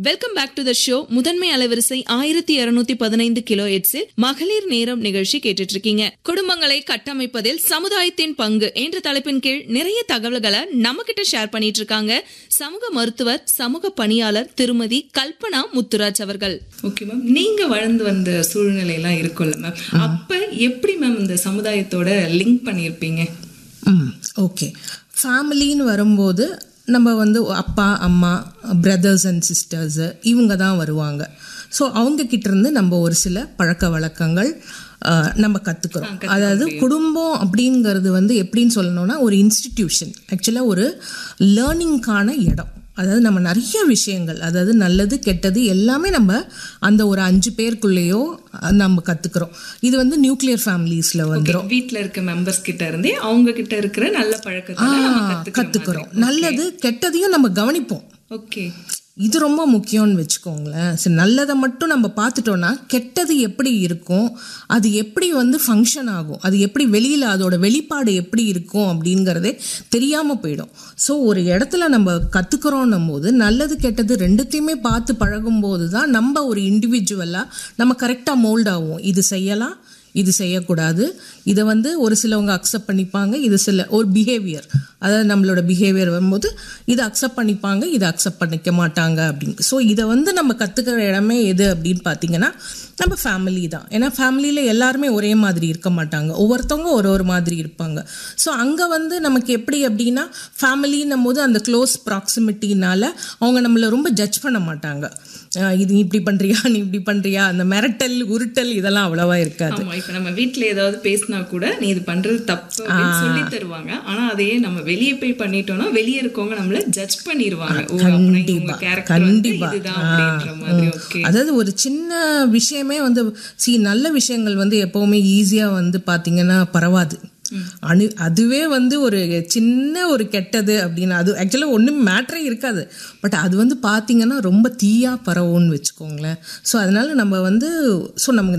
welcome back to the show முதன்மை அலைவரிசை ஆயிரத்தி இருநூத்தி பதினைந்து கிலோ எட்ஸில் மகளிர் நேரம் நிகழ்ச்சி கேட்டுட்டு இருக்கீங்க குடும்பங்களை கட்டமைப்பதில் சமுதாயத்தின் பங்கு என்ற தலைப்பின் கீழ் நிறைய தகவல்களை நம்ம கிட்ட ஷேர் பண்ணிட்டு இருக்காங்க சமூக மருத்துவர் சமூக பணியாளர் திருமதி கல்பனா முத்துராஜ் அவர்கள் ஓகே மேம் நீங்க வளர்ந்து வந்த சூழ்நிலை எல்லாம் இருக்கும்ல மேம் அப்ப எப்படி மேம் இந்த சமுதாயத்தோட லிங்க் பண்ணியிருப்பீங்க ம் ஓகே ஃபேமிலின்னு வரும்போது நம்ம வந்து அப்பா அம்மா பிரதர்ஸ் அண்ட் சிஸ்டர்ஸு இவங்க தான் வருவாங்க ஸோ அவங்க கிட்ட இருந்து நம்ம ஒரு சில பழக்க வழக்கங்கள் அஹ், நம்ம கற்றுக்குறோம் அதாவது குடும்பம் அப்படிங்கிறது வந்து எப்படின்னு சொல்லணும்னா ஒரு இன்ஸ்டிடியூஷன் ஆக்சுவலாக ஒரு லேர்னிங்க்கான இடம் அதாவது நம்ம நிறைய விஷயங்கள் அதாவது நல்லது கெட்டது எல்லாமே நம்ம அந்த ஒரு அஞ்சு பேருக்குள்ளேயோ அஹ், நம்ம கற்றுக்குறோம் இது வந்து நியூக்ளியர் ஃபேமிலிஸில் வந்துடும் வீட்ல இருக்க மெம்பர்ஸ் கிட்ட இருந்தே அவங்க கிட்ட இருக்கிற நல்ல பழக்கத்தை நம்ம கத்துக்கிறோம் கற்றுக்குறோம் நல்லது கெட்டதையும் நம்ம கவனிப்போம் ஓகே இது ரொம்ப முக்கியம்னு வச்சுக்கோங்களேன் சரி நல்லதை மட்டும் நம்ம பார்த்துட்டோன்னா கெட்டது எப்படி இருக்கும் அது எப்படி வந்து ஃபங்க்ஷன் ஆகும் அது எப்படி வெளியில் அதோட வெளிப்பாடு எப்படி இருக்கும் அப்படிங்கிறதே தெரியாமல் போயிடும் ஸோ ஒரு இடத்துல நம்ம கற்றுக்குறோன்னும் போது நல்லது கெட்டது ரெண்டுத்தையுமே பார்த்து பழகும்போது தான் நம்ம ஒரு இண்டிவிஜுவலாக நம்ம கரெக்டாக மோல்ட் ஆகும் இது செய்யலாம் இது செய்யக்கூடாது இதை வந்து ஒரு சிலவங்க அக்செப்ட் பண்ணிப்பாங்க இது சில ஒரு பிஹேவியர் அதாவது நம்மளோட பிஹேவியர் வரும்போது இதை அக்செப்ட் பண்ணிப்பாங்க இதை அக்செப்ட் பண்ணிக்க மாட்டாங்க அப்படின்னு ஸோ இதை வந்து நம்ம கற்றுக்கிற இடமே எது அப்படின்னு பார்த்தீங்கன்னா நம்ம ஃபேமிலி தான் ஏன்னா ஃபேமிலியில் எல்லாருமே ஒரே மாதிரி இருக்க மாட்டாங்க ஒவ்வொருத்தவங்க ஒரு ஒரு மாதிரி இருப்பாங்க ஸோ அங்கே வந்து நமக்கு எப்படி அப்படின்னா ஃபேமிலின்னும் போது அந்த க்ளோஸ் ப்ராக்சிமிட்டினால அவங்க நம்மளை ரொம்ப ஜட்ஜ் பண்ண மாட்டாங்க அஹ் இது நீ இப்படி பண்ணுறியா நீ இப்படி பண்ணுறியா அந்த மிரட்டல் உருட்டல் இதெல்லாம் அவ்வளோவா இருக்காது ஆமா இப்ப நம்ம வீட்ல ஏதாவது பேசினா கூட நீ இது பண்றது தப்பு அப்படின்னு சொல்லி தருவாங்க ஆனா அதையே நம்ம வெளியே போய் பண்ணிட்டோம்னா வெளியே இருக்கவங்க நம்மள ஜட்ஜ் பண்ணிருவாங்க ஓ அப்பனா இவங்க கேரக்டர் வந்து இதுதான் அப்படின்ற மாதிரி ஓகே அதாவது ஒரு சின்ன விஷயமே வந்து சி நல்ல விஷயங்கள் வந்து எப்பவுமே ஈஸியா வந்து பாத்தீங்கன்னா பரவாது அணு அதுவே வந்து ஒரு சின்ன ஒரு கெட்டது அப்படின்னு அது ஆக்சுவலாக ஒன்றும் மேட்டரே இருக்காது பட் அது வந்து பார்த்தீங்கன்னா ரொம்ப தீயா பரவும்னு வச்சுக்கோங்களேன் ஸோ அதனால நம்ம வந்து ஸோ நமக்கு